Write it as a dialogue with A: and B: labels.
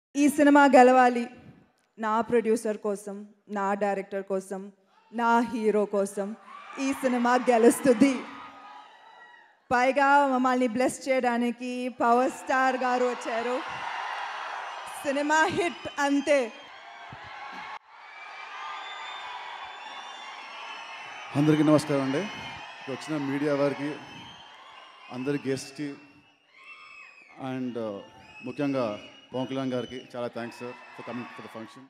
A: ఈ సినిమా గెలవాలి నా ప్రొడ్యూసర్ కోసం నా డైరెక్టర్ కోసం నా హీరో కోసం ఈ సినిమా గెలుస్తుంది పైగా మమ్మల్ని బ్లెస్ చేయడానికి పవర్ స్టార్ గారు వచ్చారు సినిమా హిట్ అంతే
B: అందరికీ నమస్కారం అండి ఇక్కడ వచ్చిన మీడియా వారికి అందరి గెస్ట్కి అండ్ ముఖ్యంగా పవన్ కళ్యాణ్ గారికి చాలా thanks sir for coming for the function